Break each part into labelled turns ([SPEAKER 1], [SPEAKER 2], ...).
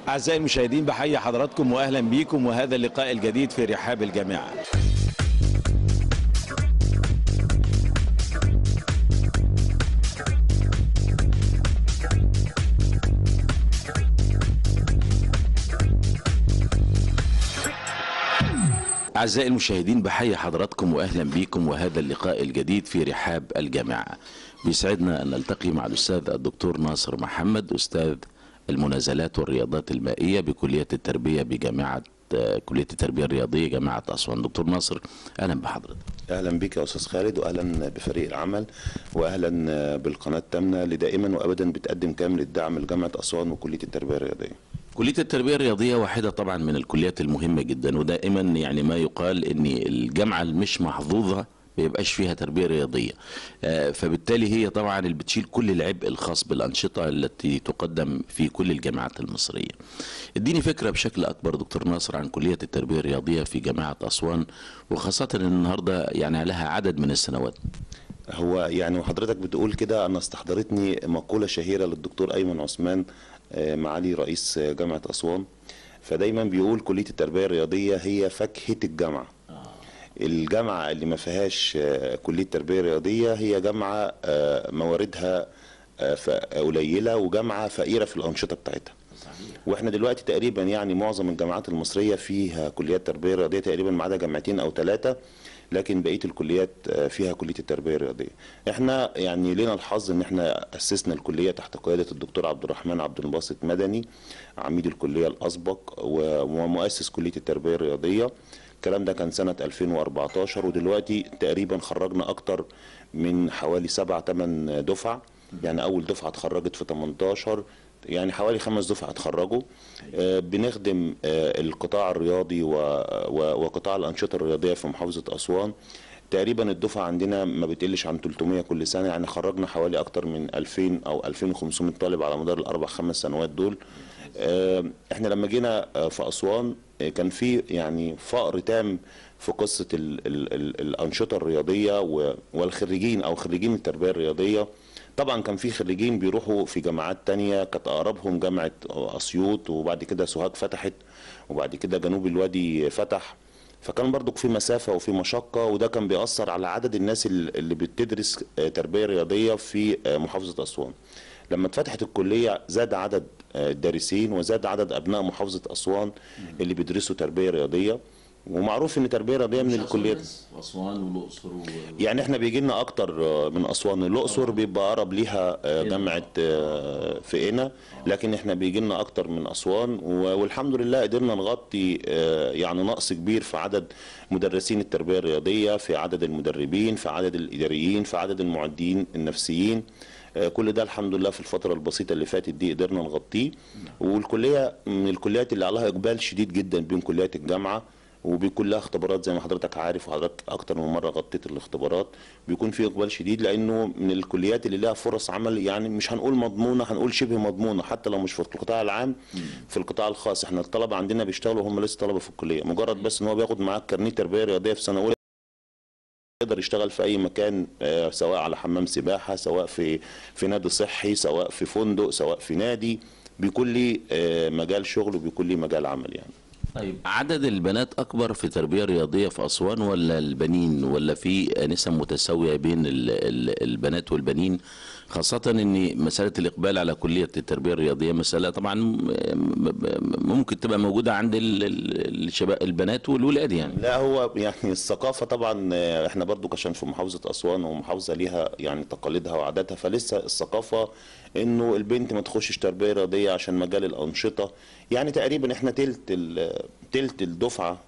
[SPEAKER 1] أعزائي المشاهدين بحيي حضراتكم وأهلا بيكم وهذا اللقاء الجديد في رحاب الجامعة أعزائي المشاهدين بحيي حضراتكم وأهلا بكم وهذا اللقاء الجديد في رحاب الجامعة بيسعدنا أن نلتقي مع الأستاذ الدكتور ناصر محمد أستاذ المنازلات والرياضات المائية بكلية التربية بجامعة آه، كلية التربية الرياضية جامعة أسوان دكتور ناصر أهلا بحضرتك
[SPEAKER 2] اهلا بك يا استاذ خالد واهلا بفريق العمل واهلا بالقناه التامنه اللي دائما وابدا بتقدم كامل الدعم لجامعه اسوان وكليه التربيه الرياضيه
[SPEAKER 1] كلية التربية الرياضية واحدة طبعا من الكليات المهمة جدا ودائما يعني ما يقال ان الجامعة المش محظوظة ما يبقاش فيها تربية رياضية آه، فبالتالي هي طبعا اللي بتشيل كل العبء الخاص بالأنشطة التي تقدم في كل الجامعات المصرية اديني فكرة بشكل أكبر دكتور ناصر عن كلية التربية الرياضية في جامعة أسوان وخاصة ان النهاردة يعني لها عدد من السنوات
[SPEAKER 2] هو يعني وحضرتك بتقول كده انا استحضرتني مقوله شهيره للدكتور ايمن عثمان آه، معالي رئيس جامعه اسوان فدايما بيقول كليه التربيه الرياضيه هي فاكهه الجامعه الجامعه اللي ما فيهاش آه، كليه تربيه رياضيه هي جامعه آه، مواردها آه، ف- قليله وجامعه فقيره في الانشطه بتاعتها واحنا دلوقتي تقريبا يعني معظم الجامعات المصريه فيها كليات تربيه رياضيه تقريبا ما عدا جامعتين او ثلاثه لكن بقيه الكليات آه، فيها كليه التربيه الرياضيه. احنا يعني لنا الحظ ان احنا اسسنا الكليه تحت قياده الدكتور عبد الرحمن عبد الباسط مدني عميد الكليه الاسبق و- ومؤسس كليه التربيه الرياضيه. الكلام ده كان سنه 2014 ودلوقتي تقريبا خرجنا اكتر من حوالي سبع ثمان دفع يعني اول دفعه اتخرجت في 18 يعني حوالي خمس دفعة اتخرجوا آه، بنخدم آه، القطاع الرياضي و- و- وقطاع الأنشطة الرياضية في محافظة أسوان تقريبا الدفعة عندنا ما بتقلش عن 300 كل سنة يعني خرجنا حوالي أكتر من 2000 أو 2500 طالب على مدار الأربع خمس سنوات دول آه، احنا لما جينا آه، في أسوان آه، كان في يعني فقر تام في قصة ال ال ال الأنشطة الرياضية و- والخريجين أو خريجين التربية الرياضية طبعا كان في خريجين بيروحوا في جامعات تانية كانت أقربهم جامعة أسيوط وبعد كده سوهاج فتحت وبعد كده جنوب الوادي فتح فكان برضو في مسافة وفي مشقة وده كان بيأثر على عدد الناس ال- اللي بتدرس آه، تربية رياضية في آه، محافظة أسوان لما اتفتحت الكلية زاد عدد آه، الدارسين وزاد عدد أبناء محافظة أسوان اللي بيدرسوا تربية رياضية ومعروف ان التربيه الرياضيه من الكليات
[SPEAKER 1] أسوان والأقصر و...
[SPEAKER 2] يعني احنا بيجي لنا اكتر آه، من اسوان الاقصر بيبقى اقرب ليها آه، جامعه آه، فئنا لكن احنا بيجي لنا اكتر من اسوان و- والحمد لله قدرنا نغطي آه، يعني نقص كبير في عدد مدرسين التربيه الرياضيه في عدد المدربين في عدد الاداريين في عدد المعدين النفسيين آه، كل ده الحمد لله في الفترة البسيطة اللي فاتت دي قدرنا نغطيه والكلية من الكليات اللي عليها إقبال شديد جدا بين كليات الجامعة وبيكون لها اختبارات زي ما حضرتك عارف وحضرتك اكتر من مره غطيت الاختبارات بيكون في اقبال شديد لانه من الكليات اللي لها فرص عمل يعني مش هنقول مضمونه هنقول شبه مضمونه حتى لو مش في القطاع العام في القطاع الخاص احنا الطلبه عندنا بيشتغلوا هم لسه طلبه في الكليه مجرد بس ان هو بياخد معاه كارنيه تربيه رياضيه في سنه اولى يقدر يشتغل في اي مكان آه، سواء على حمام سباحه سواء في في نادي صحي سواء في فندق سواء في نادي بيكون لي آه، مجال شغل وبيكون لي مجال عمل يعني
[SPEAKER 1] طيب عدد البنات أكبر في تربية رياضية في أسوان ولا البنين ولا في نسب متساوية بين ال- ال- البنات والبنين خاصة أن مسألة الإقبال على كلية التربية الرياضية مسألة طبعا م- م- ممكن تبقى موجودة عند ال- ال- الشباب البنات والولاد يعني
[SPEAKER 2] لا هو يعني الثقافة طبعا آه، احنا برضو عشان في محافظة أسوان ومحافظة ليها يعني تقاليدها وعاداتها فلسه الثقافة انه البنت ما تخشش تربية رياضية عشان مجال الأنشطة يعني تقريبا احنا تلت ال- تلت الدفعة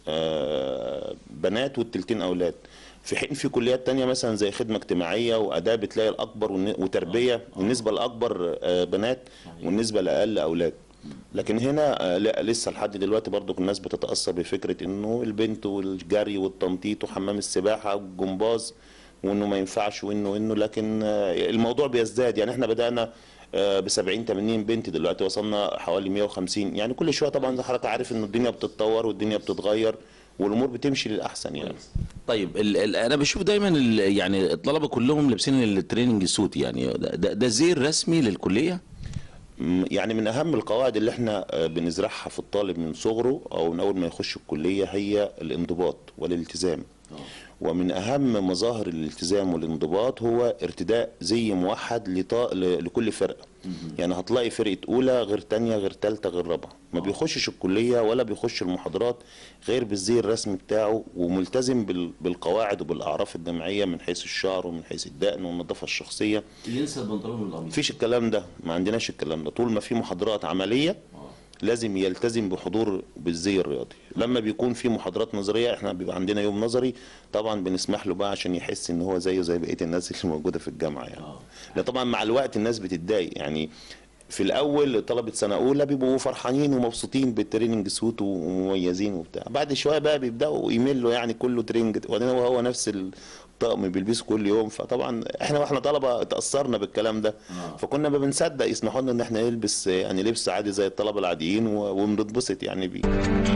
[SPEAKER 2] آه، بنات والتلتين أولاد في حين في كليات تانية مثلا زي خدمة اجتماعية وآداب بتلاقي الأكبر والن- وتربية النسبة الأكبر آه، بنات والنسبة الأقل أولاد لكن هنا آه، لا لسه لحد دلوقتي برضو الناس بتتأثر بفكرة انه البنت والجري والتنطيط وحمام السباحة والجمباز وانه ما ينفعش وانه وانه لكن آه، الموضوع بيزداد يعني احنا بدأنا ب 70 80 بنت دلوقتي وصلنا حوالي 150 يعني كل شويه طبعا زي حضرتك عارف ان الدنيا بتتطور والدنيا بتتغير والامور بتمشي للاحسن يعني
[SPEAKER 1] طيب ال ال انا بشوف دايما ال يعني الطلبه كلهم لابسين التريننج سوت يعني ده, ده, ده زي رسمي للكليه
[SPEAKER 2] م- يعني من اهم القواعد اللي احنا آه، بنزرعها في الطالب من صغره او من اول ما يخش الكليه هي الانضباط والالتزام ومن اهم مظاهر الالتزام والانضباط هو ارتداء زي موحد لطا... ل- لكل فرقه يعني هتلاقي فرقه اولى غير تانية غير تالتة غير رابعه ما بيخشش الكليه ولا بيخش المحاضرات غير بالزي الرسمي بتاعه وملتزم بال... بالقواعد وبالاعراف الجماعيه من حيث الشعر ومن حيث الدقن والنظافه الشخصيه
[SPEAKER 1] ينسى البنطلون والقميص
[SPEAKER 2] مفيش الكلام ده ما عندناش الكلام ده طول ما في محاضرات عمليه لازم يلتزم بحضور بالزي الرياضي لما بيكون في محاضرات نظريه احنا بيبقى عندنا يوم نظري طبعا بنسمح له بقى عشان يحس ان هو زيه زي بقيه الناس اللي موجوده في الجامعه يعني لا طبعا مع الوقت الناس بتتضايق يعني في الاول طلبه سنه اولى بيبقوا فرحانين ومبسوطين بالتريننج سوت ومميزين وبتاع بعد شويه بقى بيبداوا يملوا يعني كله ترينج وبعدين هو هو نفس الطقم بيلبسه كل يوم فطبعا احنا واحنا طلبه اتاثرنا بالكلام ده فكنا ما بنصدق يسمحوا لنا ان احنا نلبس يعني لبس عادي زي الطلبه العاديين و- وبنتبسط يعني بيه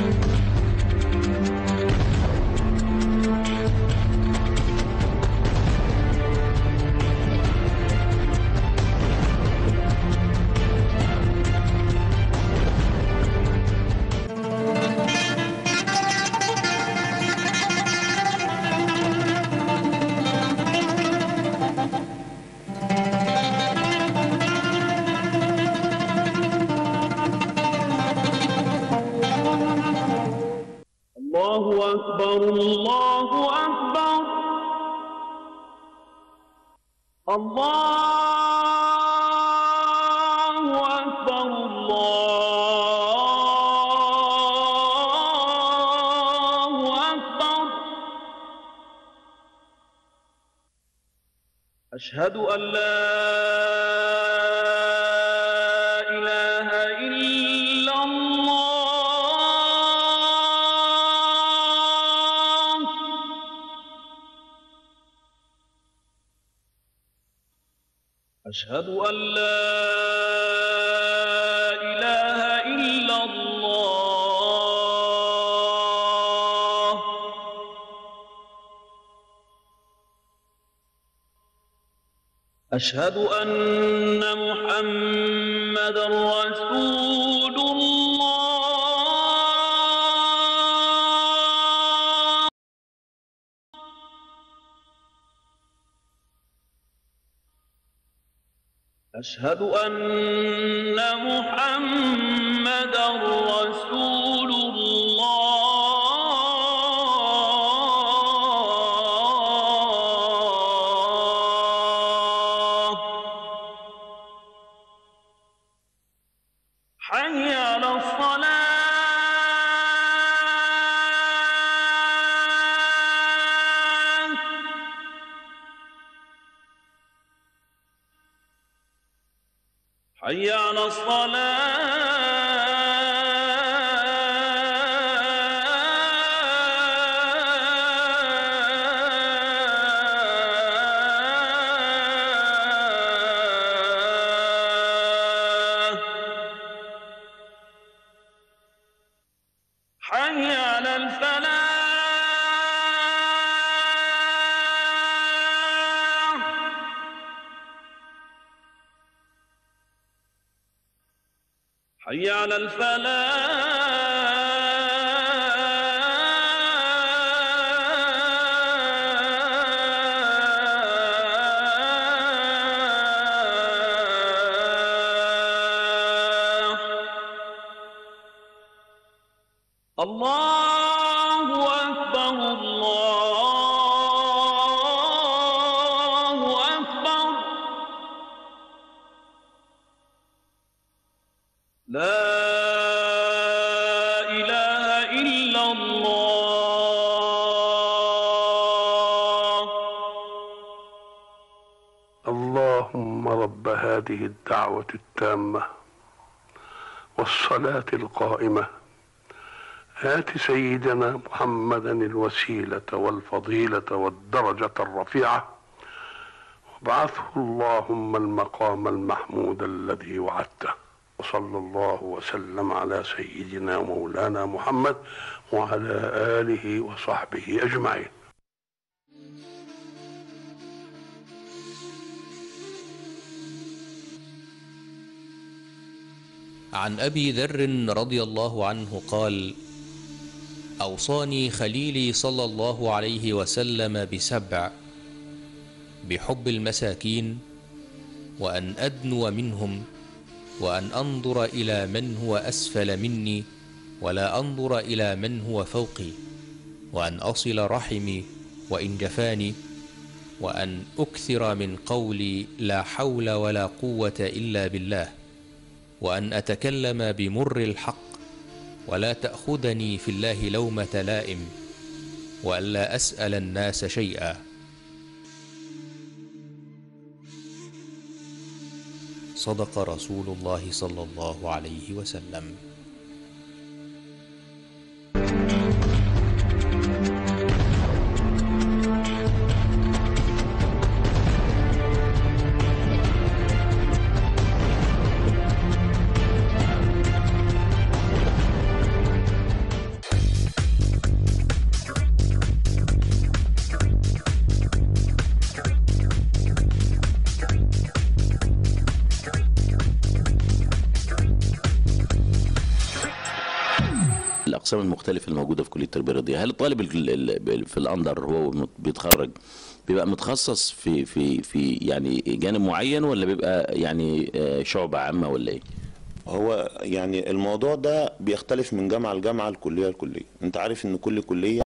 [SPEAKER 3] الله أكبر الله أكبر الله أكبر الله أكبر أشهد أن لا إله إلا الله أشهد أن لا إله إلا الله أشهد أن محمد رسول الله أشهد أن محمد رسول الله حي على الصلاة حي على الصلاة حي على الفلاح حي على الفلاح الله أكبر الله أكبر لا إله إلا الله
[SPEAKER 4] اللهم رب هذه الدعوة التامة والصلاة القائمة آت سيدنا محمدا الوسيلة والفضيلة والدرجة الرفيعة وابعثه اللهم المقام المحمود الذي وعدته وصلى الله وسلم على سيدنا مولانا محمد وعلى آله وصحبه أجمعين
[SPEAKER 5] عن ابي ذر رضي الله عنه قال اوصاني خليلي صلى الله عليه وسلم بسبع بحب المساكين وان ادنو منهم وان انظر الى من هو اسفل مني ولا انظر الى من هو فوقي وان اصل رحمي وان جفاني وان اكثر من قولي لا حول ولا قوه الا بالله وان اتكلم بمر الحق ولا تاخذني في الله لومه لائم والا اسال الناس شيئا صدق رسول الله صلى الله عليه وسلم
[SPEAKER 1] الاقسام المختلفه الموجوده في كليه التربيه الرياضيه هل الطالب ال- ال- في الاندر هو مت- بيتخرج بيبقى متخصص في في في يعني جانب معين ولا بيبقى يعني آه، شعبه عامه ولا ايه
[SPEAKER 2] هو يعني الموضوع ده بيختلف من جامعة لجامعة الكلية لكلية انت عارف ان كل كلية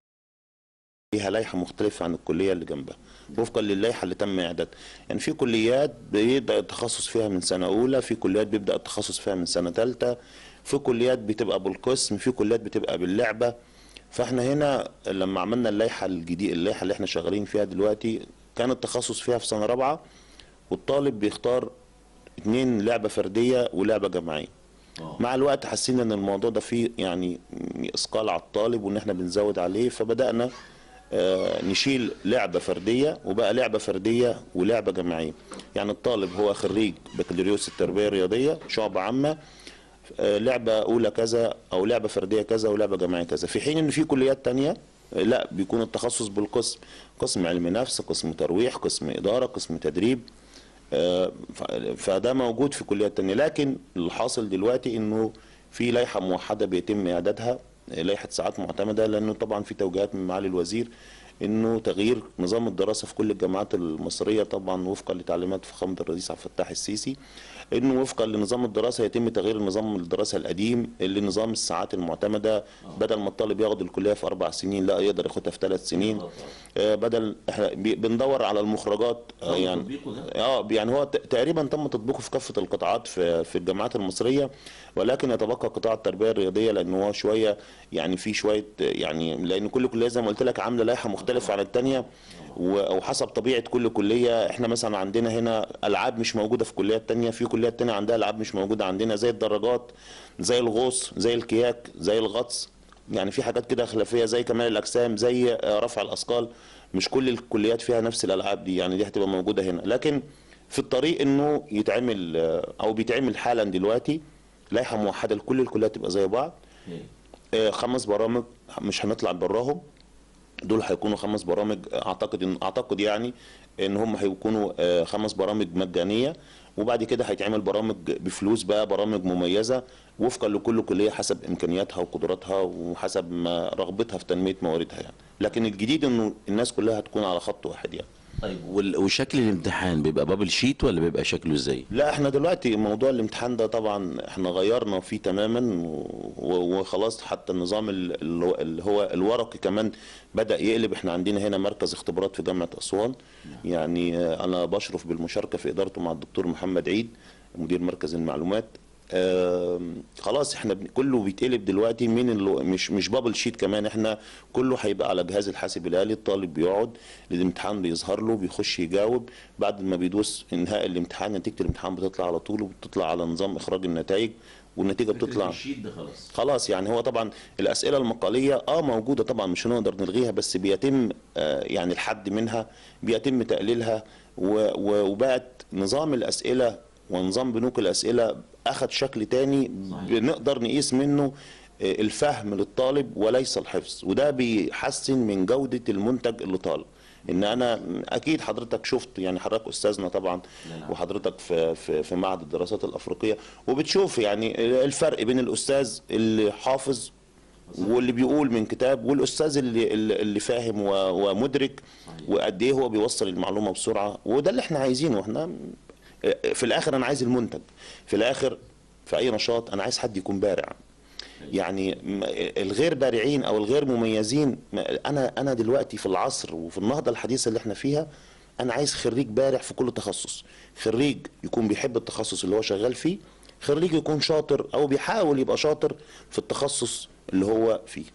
[SPEAKER 2] ليها لائحة مختلفة عن الكلية اللي جنبها وفقا للائحة اللي تم إعدادها يعني في كليات بيبدأ التخصص فيها من سنة أولى في كليات بيبدأ التخصص فيها من سنة ثالثة في كليات بتبقى بالقسم في كليات بتبقى باللعبة فاحنا هنا لما عملنا اللائحة الجديد اللائحة اللي احنا شغالين فيها دلوقتي كان التخصص فيها في سنة رابعة والطالب بيختار اتنين لعبة فردية ولعبة جماعية مع الوقت حسينا ان الموضوع ده فيه يعني اثقال على الطالب وان احنا بنزود عليه فبدأنا آه، نشيل لعبة فردية وبقى لعبة فردية ولعبة جماعية يعني الطالب هو خريج بكالوريوس التربية الرياضية شعبة عامة آه، لعبة أولى كذا أو لعبة فردية كذا ولعبة جماعية كذا في حين إن في كليات تانية آه، لا بيكون التخصص بالقسم قسم علم نفس قسم ترويح قسم إدارة قسم تدريب آه، ف- فده موجود في كليات تانية لكن الحاصل دلوقتي انه في لائحة موحدة بيتم اعدادها آه، لائحة ساعات معتمدة لانه طبعا في توجيهات من معالي الوزير انه تغيير نظام الدراسة في كل الجامعات المصرية طبعا وفقا لتعليمات فخامة الرئيس عبد الفتاح السيسي انه وفقا لنظام الدراسة يتم تغيير النظام الدراسة القديم لنظام الساعات المعتمدة بدل ما الطالب ياخد الكلية في اربع سنين لا يقدر ياخدها في ثلاث سنين آه، بدل احنا بي- بندور على المخرجات آه، يعني اه يعني هو ت- تقريبا تم تطبيقه في كافه القطاعات في في الجامعات المصريه ولكن يتبقى قطاع التربيه الرياضيه لان هو شويه يعني في شويه يعني لان كل كليه زي ما قلت لك عامله لائحه مختلفه عن الثانيه وحسب طبيعه كل كليه احنا مثلا عندنا هنا العاب مش موجوده في كليات تانية في كليات تانية عندها العاب مش موجوده عندنا زي الدراجات زي الغوص زي الكياك زي الغطس يعني في حاجات كده خلافيه زي كمال الاجسام زي آه، رفع الاثقال مش كل الكليات فيها نفس الالعاب دي يعني دي هتبقى موجوده هنا لكن في الطريق انه يتعمل آه، او بيتعمل حالا دلوقتي لائحه موحده لكل الكليات تبقى زي بعض آه، خمس برامج مش هنطلع براهم دول هيكونوا خمس برامج اعتقد ان اعتقد يعني ان هم هيكونوا آه، خمس برامج مجانيه وبعد كده هيتعمل برامج بفلوس بقى برامج مميزه وفقا لكل كليه حسب امكانياتها وقدراتها وحسب ما رغبتها في تنميه مواردها يعني لكن الجديد انه الناس كلها هتكون على خط واحد يعني
[SPEAKER 1] طيب وال- وشكل الامتحان بيبقى بابل شيت ولا بيبقى شكله ازاي
[SPEAKER 2] لا احنا دلوقتي موضوع الامتحان ده طبعا احنا غيرنا فيه تماما و- و- وخلاص حتى النظام ال- اللي هو- اللي هو الورقي كمان بدأ يقلب احنا عندنا هنا مركز اختبارات في جامعة أسوان يعني آه، انا بشرف بالمشاركة في ادارته مع الدكتور محمد عيد مدير مركز المعلومات آم، خلاص احنا بن- كله بيتقلب دلوقتي من اللي مش مش بابل شيت كمان احنا كله هيبقى على جهاز الحاسب الآلي الطالب بيقعد الامتحان بيظهر له بيخش يجاوب بعد ما بيدوس انهاء الامتحان نتيجة الامتحان بتطلع على طول وبتطلع على نظام اخراج النتائج والنتيجة بتطلع
[SPEAKER 1] الشيت ده خلاص
[SPEAKER 2] خلاص يعني هو طبعا الاسئله المقاليه اه موجوده طبعا مش هنقدر نلغيها بس بيتم آه يعني الحد منها بيتم تقليلها و- و- وبقت نظام الاسئله ونظام بنوك الاسئله اخذ شكل تاني بنقدر نقيس منه آه، الفهم للطالب وليس الحفظ وده بيحسن من جوده المنتج اللي طالب ان انا اكيد حضرتك شفت يعني حضرتك استاذنا طبعا وحضرتك في في في معهد الدراسات الافريقيه وبتشوف يعني الفرق بين الاستاذ اللي حافظ واللي بيقول من كتاب والاستاذ اللي اللي اللي فاهم و- ومدرك وقد ايه هو بيوصل المعلومه بسرعه وده اللي احنا عايزينه احنا في الاخر انا عايز المنتج في الاخر في اي نشاط انا عايز حد يكون بارع يعني م- الغير بارعين او الغير مميزين ما- انا انا دلوقتي في العصر وفي النهضه الحديثه اللي احنا فيها انا عايز خريج بارع في كل تخصص خريج يكون بيحب التخصص اللي هو شغال فيه خريج يكون شاطر او بيحاول يبقى شاطر في التخصص اللي هو فيه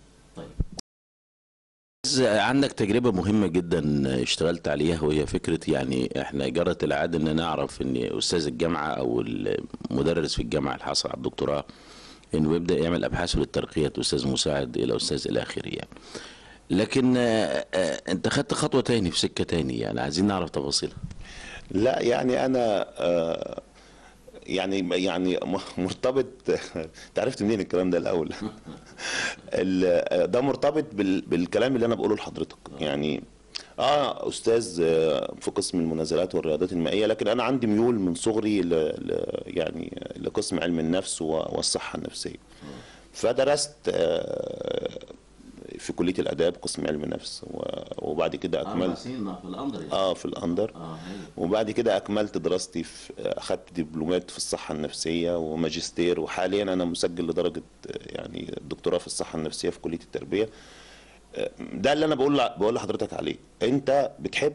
[SPEAKER 1] بس عندك تجربة مهمة جدا اشتغلت عليها وهي فكرة يعني احنا جرت العادة ان نعرف ان استاذ الجامعة او المدرس في الجامعة اللي حصل على الدكتوراه انه يبدأ يعمل ابحاثه للترقية استاذ مساعد الى استاذ الى اخره يعني لكن آه، آه، انت خدت خطوة تاني في سكة تاني يعني عايزين نعرف تفاصيلها
[SPEAKER 2] لا يعني انا آه، يعني يعني م- مرتبط انت عرفت منين الكلام ده الاول ال- ده مرتبط بال- بالكلام اللي انا بقوله لحضرتك يعني اه استاذ آه، في قسم المنازلات والرياضات المائيه لكن انا عندي ميول من صغري ل ل- يعني لقسم علم النفس و- والصحه النفسيه فدرست آه، في كليه الاداب قسم علم النفس و- وبعد كده اكملت
[SPEAKER 1] في الأندر
[SPEAKER 2] اه في الاندر وبعد كده اكملت دراستي في اخدت دبلومات في الصحه النفسيه وماجستير وحاليا انا مسجل لدرجه آه، يعني دكتوراه في الصحه النفسيه في كليه التربيه آه، ده اللي انا بقول بقول لحضرتك عليه انت بتحب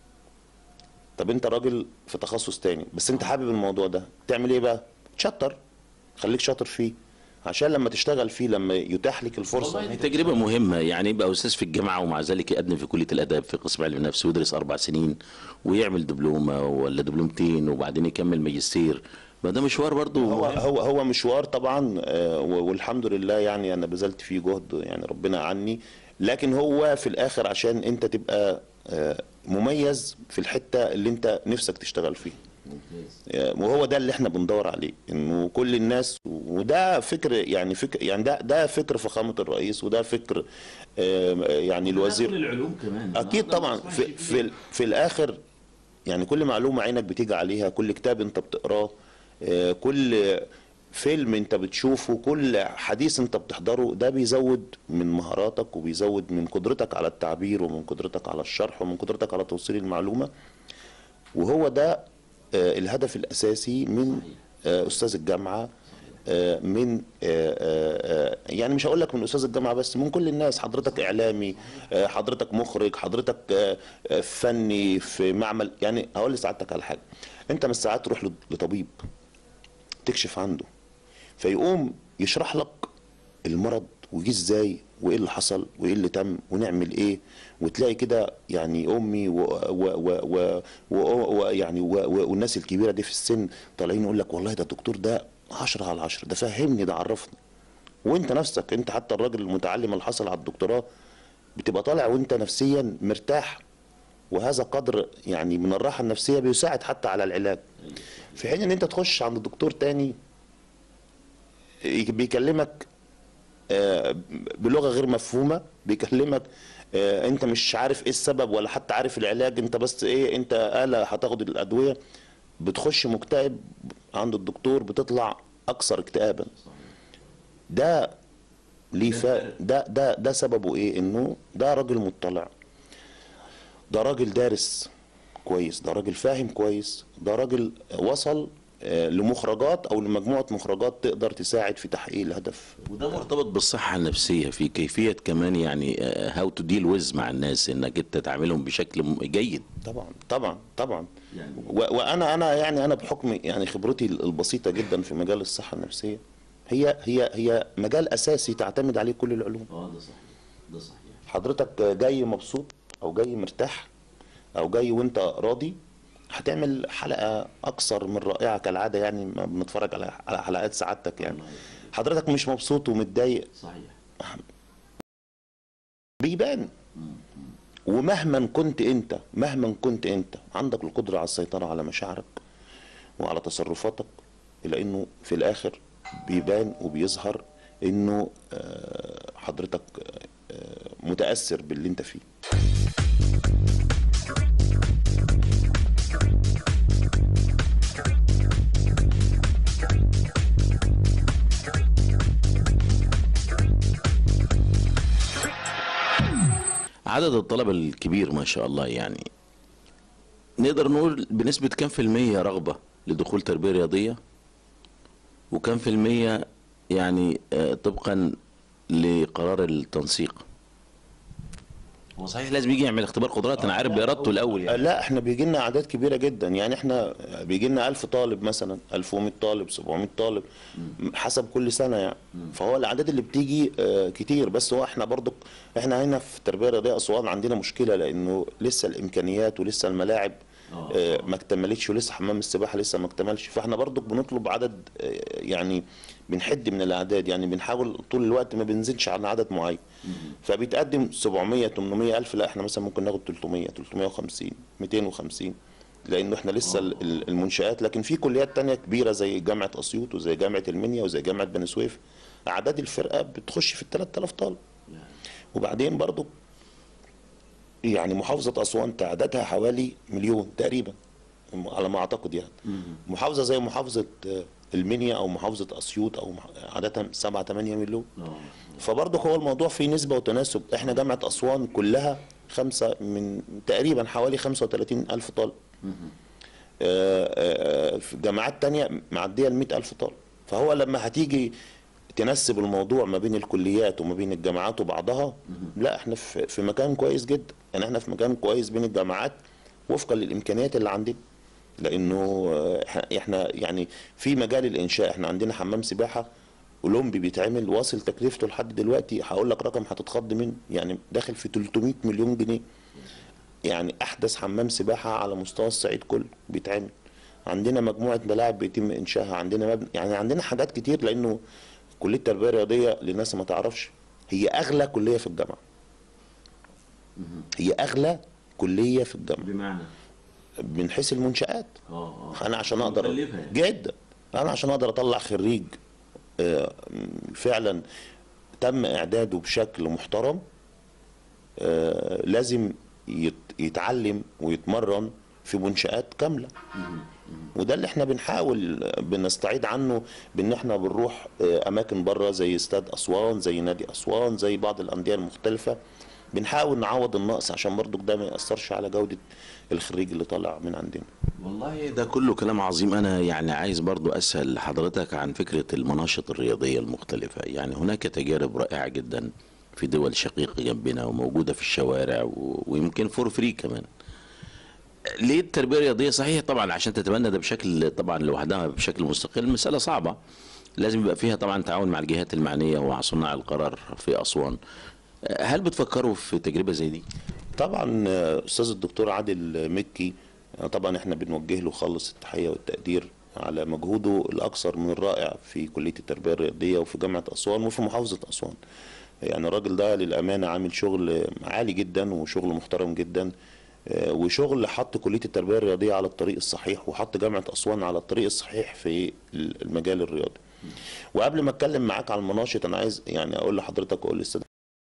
[SPEAKER 2] طب انت راجل في تخصص تاني بس انت حابب الموضوع ده تعمل ايه بقى تشطر خليك شاطر فيه عشان لما تشتغل فيه لما يتاح لك الفرصه
[SPEAKER 1] والله دي تجربة مهمة يعني يبقى أستاذ في الجامعة ومع ذلك يقدم في كلية الآداب في قسم علم النفس ويدرس أربع سنين ويعمل دبلومة ولا دبلومتين وبعدين يكمل ماجستير ما ده مشوار برضه
[SPEAKER 2] هو
[SPEAKER 1] مهم.
[SPEAKER 2] هو هو مشوار طبعا آه، و- والحمد لله يعني انا بذلت فيه جهد يعني ربنا عني لكن هو في الاخر عشان انت تبقى آه، مميز في الحته اللي انت نفسك تشتغل فيها آه، وهو ده اللي احنا بندور عليه انه كل الناس وده فكر يعني فكر يعني ده ده فكر فخامه الرئيس وده فكر آه، يعني الوزير
[SPEAKER 1] العلوم كمان
[SPEAKER 2] اكيد طبعا في في, في الاخر يعني كل معلومه عينك بتيجي عليها كل كتاب انت بتقراه آه، كل فيلم انت بتشوفه كل حديث انت بتحضره ده بيزود من مهاراتك وبيزود من قدرتك على التعبير ومن قدرتك على الشرح ومن قدرتك على توصيل المعلومه وهو ده آه، الهدف الاساسي من آه، استاذ الجامعه آه، من آه، آه، آه، يعني مش هقول لك من استاذ الجامعه بس من كل الناس حضرتك اعلامي آه، حضرتك مخرج حضرتك آه، آه، فني في معمل يعني هقول لسعادتك على حاجه انت من ساعات تروح لطبيب تكشف عنده فيقوم يشرح لك المرض وجه ازاي وايه اللي حصل وايه اللي تم ونعمل ايه وتلاقي كده يعني امي و و و و و و يعني و و والناس الكبيره دي في السن طالعين يقول لك والله ده الدكتور ده 10 على 10 ده فهمني ده عرفني وانت نفسك انت حتى الراجل المتعلم اللي حصل على الدكتوراه بتبقى طالع وانت نفسيا مرتاح وهذا قدر يعني من الراحه النفسيه بيساعد حتى على العلاج في حين ان انت تخش عند دكتور تاني بيكلمك آه، بلغه غير مفهومه بيكلمك آه، انت مش عارف ايه السبب ولا حتى عارف العلاج انت بس ايه انت آلة هتاخد الادويه بتخش مكتئب عند الدكتور بتطلع اكثر اكتئابا ده ليه فا... ده ده ده سببه ايه انه ده راجل مطلع ده راجل دارس كويس ده راجل فاهم كويس ده راجل وصل آه، لمخرجات او لمجموعه مخرجات تقدر تساعد في تحقيق الهدف
[SPEAKER 1] وده مرتبط بالصحة النفسية في كيفية كمان يعني هاو تو ديل ويز مع الناس انك انت تعاملهم بشكل م- جيد
[SPEAKER 2] طبعا طبعا طبعا
[SPEAKER 1] يعني-
[SPEAKER 2] و- وانا انا يعني انا بحكم يعني خبرتي البسيطه جدا في مجال الصحه النفسيه هي هي هي مجال اساسي تعتمد عليه كل العلوم
[SPEAKER 1] اه ده صحيح ده صحيح
[SPEAKER 2] حضرتك جاي مبسوط او جاي مرتاح او جاي وانت راضي هتعمل حلقه اكثر من رائعه كالعاده يعني ما بنتفرج على على حلقات سعادتك يعني حضرتك مش مبسوط ومتضايق
[SPEAKER 1] صحيح
[SPEAKER 2] بيبان ومهما كنت انت مهما كنت انت عندك القدره على السيطره على مشاعرك وعلى تصرفاتك الا انه في الاخر بيبان وبيظهر انه آه، حضرتك آه، متاثر باللي انت فيه
[SPEAKER 1] عدد الطلبة الكبير ما شاء الله يعني نقدر نقول بنسبة كام في المية رغبة لدخول تربية رياضية وكام في المية يعني آه، طبقا لقرار التنسيق هو صحيح لازم يجي يعمل اختبار قدرات انا عارف بإرادته الاول يعني
[SPEAKER 2] لا احنا بيجي لنا اعداد كبيره جدا يعني احنا بيجي لنا 1000 طالب مثلا 1100 طالب 700 طالب حسب كل سنه يعني فهو الاعداد اللي بتيجي آه، كتير بس هو احنا برضو احنا هنا في التربيه الرياضيه اسوان عندنا مشكله لانه لسه الامكانيات ولسه الملاعب آه، ما اكتملتش ولسه حمام السباحه لسه ما اكتملش فاحنا برضو بنطلب عدد آه، يعني بنحد من الاعداد يعني بنحاول طول الوقت ما بنزيدش عن عدد معين فبيتقدم 700 800 الف لا احنا مثلا ممكن ناخد 300 350 250 لانه احنا لسه ال- ال- المنشات لكن في كليات تانية كبيره زي جامعه اسيوط وزي جامعه المنيا وزي جامعه بني سويف اعداد الفرقه بتخش في ال 3000 طالب وبعدين برضو يعني محافظه اسوان تعدادها حوالي مليون تقريبا على ما اعتقد يعني محافظه زي محافظه آه، المنيا او محافظه اسيوط او مح- عادتها 7 8 مليون فبرضه هو الموضوع فيه نسبه وتناسب احنا جامعه اسوان كلها خمسه من تقريبا حوالي 35 الف طالب آه، آه، في جامعات تانية معديه ال 100 الف طالب فهو لما هتيجي تنسب الموضوع ما بين الكليات وما بين الجامعات وبعضها لا احنا في في مكان كويس جدا يعني احنا في مكان كويس بين الجامعات وفقا للامكانيات اللي عندنا لانه آه، إح- احنا يعني في مجال الانشاء احنا عندنا حمام سباحه اولمبي بيتعمل واصل تكلفته لحد دلوقتي هقول لك رقم هتتخض منه يعني داخل في 300 مليون جنيه يعني احدث حمام سباحه على مستوى الصعيد كله بيتعمل عندنا مجموعه ملاعب بيتم انشائها عندنا مبنى يعني عندنا حاجات كتير لانه كليه التربيه الرياضيه للناس ما تعرفش هي اغلى كليه في الجامعه هي اغلى كليه في الجامعه
[SPEAKER 1] بمعنى
[SPEAKER 2] من حيث المنشآت انا عشان اقدر
[SPEAKER 1] مكلفة يعني.
[SPEAKER 2] جدا انا عشان اقدر اطلع خريج آه، فعلا تم اعداده بشكل محترم آه، لازم يت- يتعلم ويتمرن في منشآت كاملة وده اللي احنا بنحاول بنستعيد عنه بان احنا بنروح آه، اماكن بره زي استاد اسوان زي نادي اسوان زي بعض الانديه المختلفه بنحاول نعوض النقص عشان برضو ده ما ياثرش على جوده الخريج اللي طالع من عندنا
[SPEAKER 1] والله ده كله كلام عظيم انا يعني عايز برضو اسال حضرتك عن فكره المناشط الرياضيه المختلفه يعني هناك تجارب رائعه جدا في دول شقيقه جنبنا وموجوده في الشوارع و... ويمكن فور فري كمان ليه التربيه الرياضيه صحيح طبعا عشان تتبنى ده بشكل طبعا لوحدها بشكل مستقل مساله صعبه لازم يبقى فيها طبعا تعاون مع الجهات المعنيه ومع صناع القرار في اسوان هل بتفكروا في تجربه زي دي؟
[SPEAKER 2] طبعا آه، استاذ الدكتور عادل مكي آه، طبعا احنا بنوجه له خالص التحيه والتقدير على مجهوده الاكثر من الرائع في كليه التربيه الرياضيه وفي جامعه اسوان وفي محافظه اسوان يعني الراجل ده للامانه عامل شغل عالي جدا وشغل محترم جدا آه، وشغل حط كليه التربيه الرياضيه على الطريق الصحيح وحط جامعه اسوان على الطريق الصحيح في المجال الرياضي وقبل ما اتكلم معاك على المناشط انا عايز يعني اقول لحضرتك واقول للساده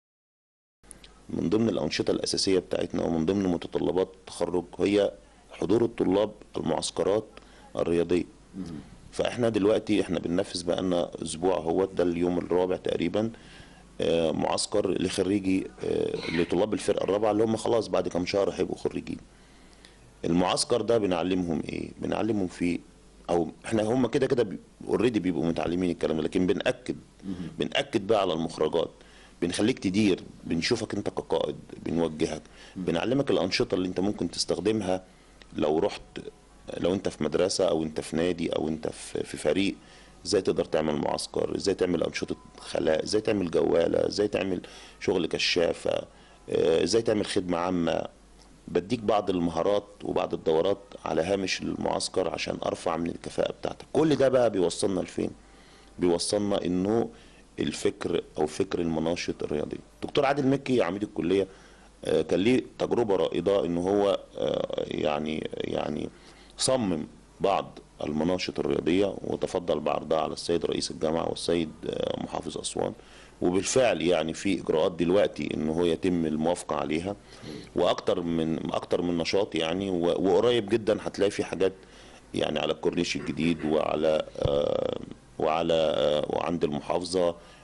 [SPEAKER 2] من ضمن الأنشطة الأساسية بتاعتنا ومن ضمن متطلبات التخرج هي حضور الطلاب المعسكرات الرياضية فاحنا دلوقتي احنا بننفذ بقالنا اسبوع هو ده اليوم الرابع تقريبا آه، معسكر لخريجي آه، لطلاب الفرقة الرابعة اللي هم خلاص بعد كام شهر هيبقوا خريجين المعسكر ده بنعلمهم ايه بنعلمهم فيه او احنا هم كده كده اوريدي بيبقوا متعلمين الكلام ده لكن بنأكد بنأكد بقى على المخرجات بنخليك تدير بنشوفك انت كقائد بنوجهك بنعلمك الانشطه اللي انت ممكن تستخدمها لو رحت لو انت في مدرسه او انت في نادي او انت في في فريق ازاي تقدر تعمل معسكر ازاي تعمل انشطه خلاء ازاي تعمل جواله ازاي تعمل شغل كشافه اه، ازاي تعمل خدمه عامه بديك بعض المهارات وبعض الدورات على هامش المعسكر عشان ارفع من الكفاءه بتاعتك كل ده بقى بيوصلنا لفين بيوصلنا انه الفكر او فكر المناشط الرياضي دكتور عادل مكي عميد الكليه آه، كان ليه تجربه رائده ان هو آه، يعني يعني صمم بعض المناشط الرياضيه وتفضل بعرضها على السيد رئيس الجامعه والسيد آه، محافظ اسوان وبالفعل يعني في اجراءات دلوقتي ان هو يتم الموافقه عليها واكتر من اكتر من نشاط يعني و- وقريب جدا هتلاقي في حاجات يعني على الكورنيش الجديد وعلى آه، وعلى آه، وعند المحافظه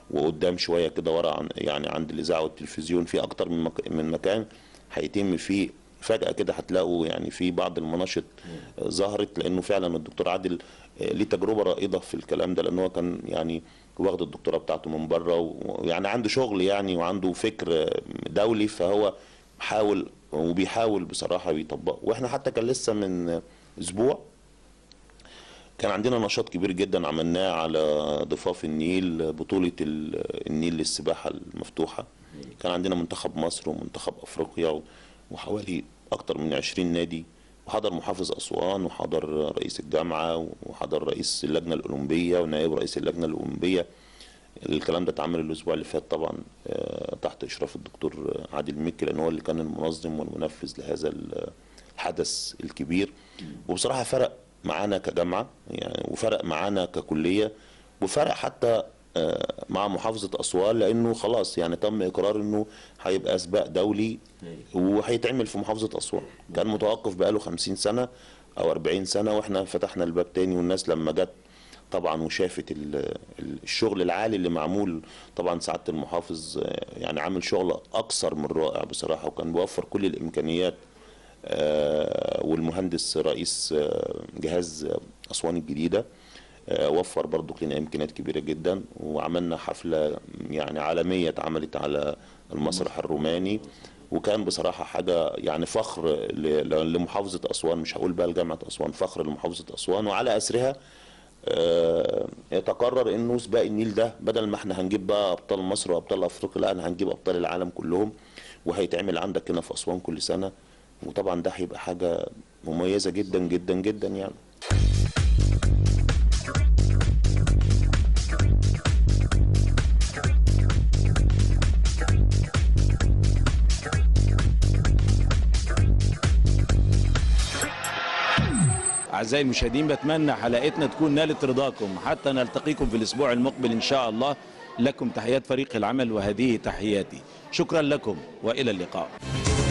[SPEAKER 2] وقدام شويه كده ورا عن يعني عند الاذاعه والتلفزيون في اكتر من مك... من مكان هيتم فيه فجاه كده هتلاقوا يعني في بعض المناشط آه، ظهرت لانه فعلا الدكتور عادل آه، ليه تجربه رائده في الكلام ده لان هو كان يعني واخد الدكتوراه بتاعته من بره ويعني عنده شغل يعني وعنده فكر آه، دولي فهو حاول وبيحاول بصراحه بيطبقه واحنا حتى كان لسه من اسبوع كان عندنا نشاط كبير جدا عملناه على ضفاف النيل بطولة ال- النيل للسباحة المفتوحة كان عندنا منتخب مصر ومنتخب أفريقيا و- وحوالي أكتر من 20 نادي وحضر محافظ أسوان وحضر رئيس الجامعة وحضر رئيس اللجنة الأولمبية ونائب رئيس اللجنة الأولمبية الكلام ده اتعمل الأسبوع اللي فات طبعا آه، تحت إشراف الدكتور عادل مكي لأن هو اللي كان المنظم والمنفذ لهذا ال- الحدث الكبير وبصراحة فرق معانا كجامعة يعني وفرق معانا ككلية وفرق حتى آه، مع محافظة أسوان لأنه خلاص يعني تم إقرار إنه هيبقى سباق دولي وهيتعمل في محافظة أسوان كان متوقف بقاله 50 سنة أو 40 سنة وإحنا فتحنا الباب تاني والناس لما جت طبعا وشافت ال- ال- الشغل العالي اللي معمول طبعا سعاده المحافظ آه، يعني عامل شغل اكثر من رائع بصراحه وكان بيوفر كل الامكانيات آه، والمهندس رئيس آه، جهاز آه، اسوان الجديده آه، وفر برضو لنا امكانيات كبيره جدا وعملنا حفله يعني عالميه اتعملت على المسرح الروماني وكان بصراحه حاجه يعني فخر ل- ل- لمحافظه اسوان مش هقول بقى لجامعه اسوان فخر لمحافظه اسوان وعلى اثرها آه، يتقرر انه سباق النيل ده بدل ما احنا هنجيب بقى ابطال مصر وابطال افريقيا لا احنا هنجيب ابطال العالم كلهم وهيتعمل عندك هنا في اسوان كل سنه وطبعا ده هيبقى حاجه مميزه جدا جدا جدا يعني
[SPEAKER 1] أعزائي المشاهدين بتمنى حلقتنا تكون نالت رضاكم حتى نلتقيكم في الأسبوع المقبل إن شاء الله لكم تحيات فريق العمل وهذه تحياتي شكرا لكم وإلى اللقاء